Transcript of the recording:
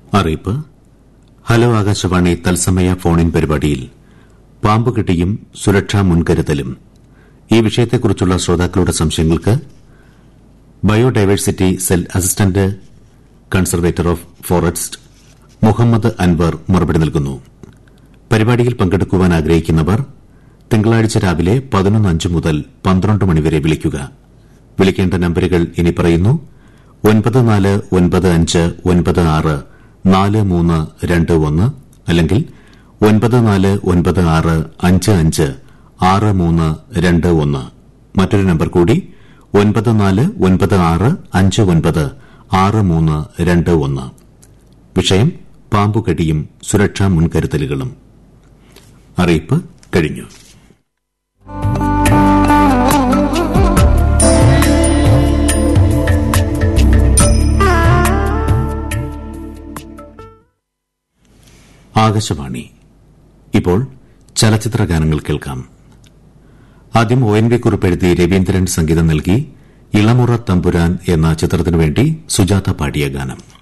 അറിയിപ്പ് ഹലോ ആകാശവാണി തത്സമയ ഫോണിൻ പരിപാടിയിൽ പാമ്പുകെട്ടിയും സുരക്ഷാ മുൻകരുതലും ഈ വിഷയത്തെക്കുറിച്ചുള്ള ശ്രോതാക്കളുടെ സംശയങ്ങൾക്ക് biodiversity cell assistant conservator of forest Muhammad Anwar മറുപടി നൽകുന്നു പരിപാടിയിൽ പങ്കെടുക്കുവാൻ ആഗ്രഹിക്കുന്നവർ തിങ്കളാഴ്ച രാവിലെ പതിനൊന്ന് അഞ്ച് മുതൽ പന്ത്രണ്ട് മണിവരെ വിളിക്കുക വിളിക്കേണ്ട നമ്പരുകൾ ഇനി പറയുന്നു ഒൻപത് നാല് ഒൻപത് അഞ്ച് ഒൻപത് ആറ് നാല് മൂന്ന് രണ്ട് ഒന്ന് അല്ലെങ്കിൽ ഒൻപത് നാല് ഒൻപത് ആറ് അഞ്ച് അഞ്ച് ആറ് മൂന്ന് രണ്ട് ഒന്ന് മറ്റൊരു നമ്പർ കൂടി ഒൻപത് നാല് ഒൻപത് ആറ് അഞ്ച് ഒൻപത് ആറ് മൂന്ന് രണ്ട് ഒന്ന് വിഷയം പാമ്പുകടിയും സുരക്ഷാ മുൻകരുതലുകളും അറിയിപ്പ് കഴിഞ്ഞു ആകാശവാണി ഇപ്പോൾ ചലച്ചിത്ര ഗാനങ്ങൾ കേൾക്കാം ആദ്യം ഒ എൻ വി കുറിപ്പ് എഴുതി രവീന്ദ്രൻ സംഗീതം നൽകി ഇളമുറ തമ്പുരാൻ എന്ന ചിത്രത്തിനുവേണ്ടി സുജാത പാടിയ ഗാനം